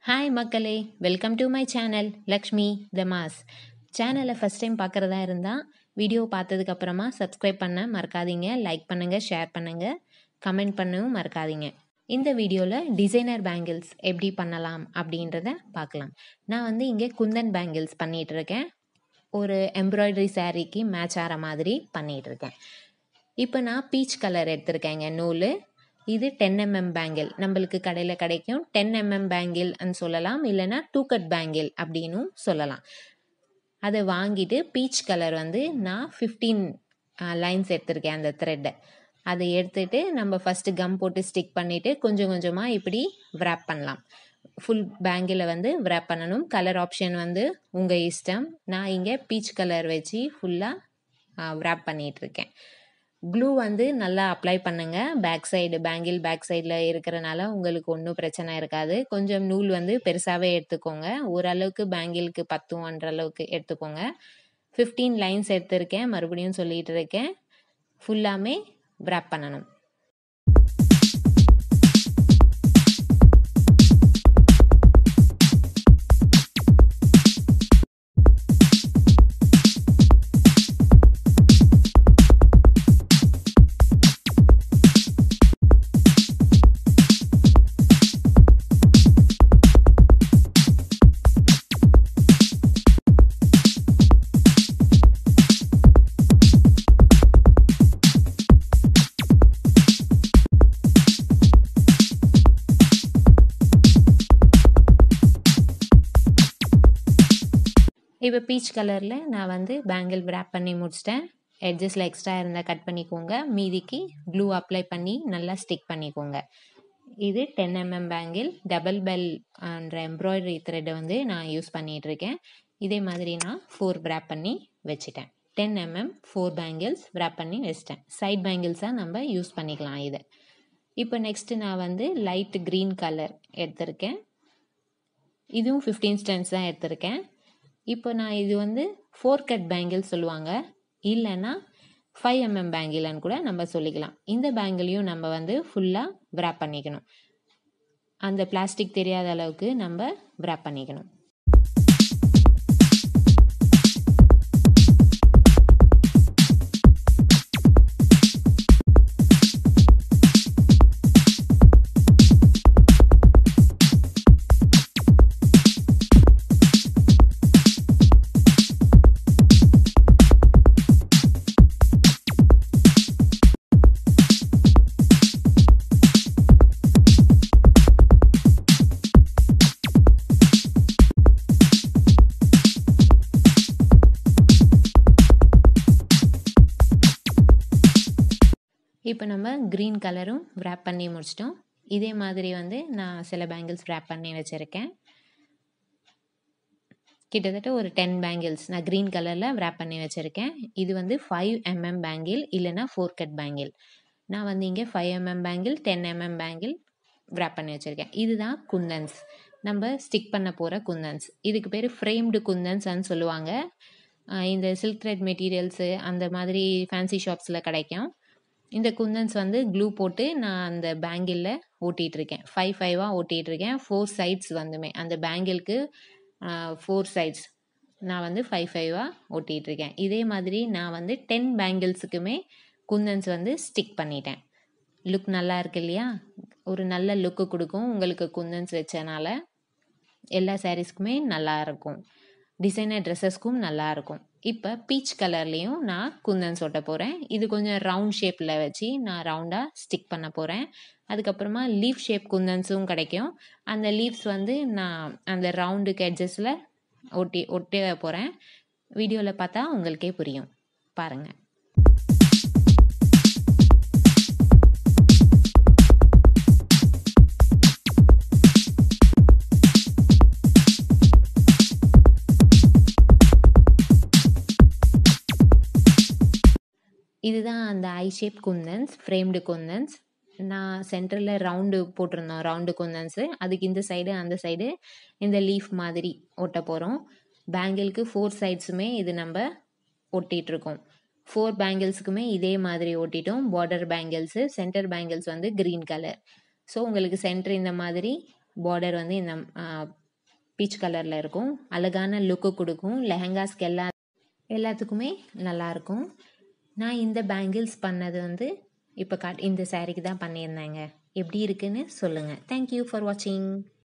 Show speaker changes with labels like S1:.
S1: hi மக்களே welcome to my channel Lakshmi the mass சேனலை first time பார்க்குறதா இருந்தால் வீடியோ பார்த்ததுக்கப்புறமா சப்ஸ்கிரைப் பண்ண மறக்காதீங்க லைக் பண்ணுங்கள் ஷேர் பண்ணுங்கள் கமெண்ட் பண்ணவும் மறக்காதீங்க இந்த வீடியோவில் டிசைனர் பேங்கிள்ஸ் எப்படி பண்ணலாம் அப்படின்றத பார்க்கலாம் நான் வந்து இங்கே குந்தன் பேங்கிள்ஸ் பண்ணிகிட்டு இருக்கேன் ஒரு எம்ப்ராய்டரி சாரீக்கு மேட்ச் ஆகிற மாதிரி பண்ணிகிட்டு இருக்கேன் இப்போ நான் பீச் கலர் எடுத்திருக்கேங்க நூல் இது டென் எம்எம் பேங்கிள் நம்மளுக்கு கடையில் கிடைக்கும் டென் எம்எம் பேங்கிள்னு சொல்லலாம் இல்லைன்னா டூ கட் பேங்கிள் அப்படின்னும் சொல்லலாம் அதை வாங்கிட்டு பீச் கலர் வந்து நான் ஃபிஃப்டீன் லைன்ஸ் எடுத்திருக்கேன் அந்த த்ரெட்டை அதை எடுத்துட்டு நம்ம ஃபஸ்ட்டு கம் போட்டு ஸ்டிக் பண்ணிவிட்டு கொஞ்சம் கொஞ்சமாக இப்படி wrap பண்ணலாம் ஃபுல் பேங்கில் வந்து wrap பண்ணணும் கலர் ஆப்ஷன் வந்து உங்கள் இஷ்டம் நான் இங்கே பீச் கலர் வச்சு ஃபுல்லாக wrap பண்ணிகிட்டு இருக்கேன் க்ளூ வந்து நல்லா அப்ளை பண்ணுங்க பேக் சைடு பேங்கிள் பேக் சைடில் இருக்கிறனால உங்களுக்கு ஒன்றும் பிரச்சனை இருக்காது கொஞ்சம் நூல் வந்து பெருசாகவே எடுத்துக்கோங்க ஓரளவுக்கு பேங்கிளுக்கு பத்தும்ன்ற அளவுக்கு எடுத்துக்கோங்க ஃபிஃப்டீன் லைன்ஸ் எடுத்திருக்கேன் மறுபடியும் சொல்லிட்டு இருக்கேன் ஃபுல்லாமே wrap பண்ணணும் இப்போ பீச் கலரில் நான் வந்து பேங்கிள் wrap பண்ணி முடிச்சிட்டேன் எட்ஜஸில் எக்ஸ்ட்ரா இருந்தால் கட் பண்ணிக்கோங்க மீதிக்கு க்ளூ அப்ளை பண்ணி நல்லா ஸ்டிக் பண்ணிக்கோங்க இது ten mm bangle double bell என்ற எம்ப்ராய்டரி த்ரெட்டை வந்து நான் யூஸ் பண்ணிகிட்டு இருக்கேன் இதே மாதிரி நான் ஃபோர் wrap பண்ணி வச்சுட்டேன் ten mm four bangles wrap பண்ணி வச்சிட்டேன் சைட் பேங்கிள்ஸாக நம்ம யூஸ் பண்ணிக்கலாம் இதை இப்போ நெக்ஸ்ட்டு நான் வந்து லைட் க்ரீன் கலர் எடுத்திருக்கேன் இதுவும் ஃபிஃப்டீன் ஸ்டென்ஸ் தான் எடுத்திருக்கேன் இப்போ நான் இது வந்து ஃபோர் கட் பேங்கிள் சொல்லுவாங்க இல்லைன்னா ஃபைவ் எம்எம் பேங்கிள்னு கூட நம்ம சொல்லிக்கலாம் இந்த பேங்கிளையும் நம்ம வந்து ஃபுல்லாக wrap பண்ணிக்கணும் அந்த பிளாஸ்டிக் தெரியாத அளவுக்கு நம்ம wrap பண்ணிக்கணும் இப்போ நம்ம க்ரீன் கலரும் wrap பண்ணி முடிச்சிட்டோம் இதே மாதிரி வந்து நான் சில பேங்கிள்ஸ் wrap பண்ணி வச்சுருக்கேன் கிட்டத்தட்ட ஒரு டென் பேங்கிள்ஸ் நான் க்ரீன் கலரில் wrap பண்ணி வச்சுருக்கேன் இது வந்து ஃபைவ் எம்எம் பேங்கிள் இல்லைன்னா ஃபோர் கட் பேங்கிள் நான் வந்து இங்கே five mm bangle ten mm bangle wrap பண்ணி வச்சுருக்கேன் இதுதான் குந்தன்ஸ் நம்ம ஸ்டிக் பண்ண போகிற குந்தன்ஸ் இதுக்கு பேர் ஃப்ரேம்டு குந்தன்ஸ்ன்னு சொல்லுவாங்க ஆஹ் இந்த சில்க் த்ரெட் மெட்டீரியல்ஸு அந்த மாதிரி ஃபேன்சி ஷாப்ஸில் கிடைக்கும் இந்த குந்தன்ஸ் வந்து க்ளூ போட்டு நான் அந்த பேங்கிளில் ஓட்டிகிட்டு இருக்கேன் ஃபைவ் ஃபைவாக ஓட்டிகிட்டு இருக்கேன் ஃபோர் சைட்ஸ் வந்துமே அந்த பேங்கிளுக்கு ஃபோர் சைட்ஸ் நான் வந்து ஃபைவ் ஃபைவாக ஓட்டிகிட்டு இருக்கேன் இதே மாதிரி நான் வந்து டென் பேங்கிள்ஸுக்குமே குந்தன்ஸ் வந்து ஸ்டிக் பண்ணிட்டேன் லுக் நல்லா இருக்கு இல்லையா ஒரு நல்ல லுக்கு கொடுக்கும் உங்களுக்கு குந்தன்ஸ் வச்சனால எல்லா சாரீஸ்க்குமே நல்லா இருக்கும் டிசைனர் ட்ரெஸ்ஸஸ்க்கும் நல்லா இருக்கும் இப்போ பீச் கலர்லேயும் நான் குந்தன்ஸ் ஒட்ட போகிறேன் இது கொஞ்சம் ரவுண்ட் ஷேப்பில் வச்சு நான் ரவுண்டாக ஸ்டிக் பண்ண போகிறேன் அதுக்கப்புறமா லீஃப் ஷேப் குந்தன்ஸும் கிடைக்கும் அந்த லீவ்ஸ் வந்து நான் அந்த ரவுண்டுக்கு எட்ஜஸில் ஒட்டி ஒட்ட போகிறேன் வீடியோவில் பார்த்தா உங்களுக்கே புரியும் பாருங்கள் இதுதான் அந்த I shape kundans framed kundans நான் சென்டரில் ரவுண்டு போட்டிருந்தோம் ரவுண்டு குந்தன்ஸு அதுக்கு இந்த சைடு அந்த சைடு இந்த லீஃப் மாதிரி ஒட்ட போகிறோம் பேங்கிளுக்கு ஃபோர் சைட்ஸுமே இது நம்ம ஒட்டிகிட்ருக்கோம் ஃபோர் பேங்கிள்ஸுக்குமே இதே மாதிரி ஓட்டிட்டோம் பார்டர் பேங்கிள்ஸு சென்டர் பேங்கிள்ஸ் வந்து க்ரீன் கலர் ஸோ உங்களுக்கு சென்டர் இந்த மாதிரி பார்டர் வந்து இந்த பீச் கலரில் இருக்கும் அழகான லுக்கு கொடுக்கும் லெஹங்காஸ்க்கு எல்லா எல்லாத்துக்குமே நல்லாயிருக்கும் நான் இந்த பேங்கிள்ஸ் பண்ணது வந்து இப்போ காட் இந்த சாரீக்கு தான் பண்ணியிருந்தேங்க எப்படி இருக்குன்னு சொல்லுங்கள் தேங்க்யூ ஃபார் வாட்சிங்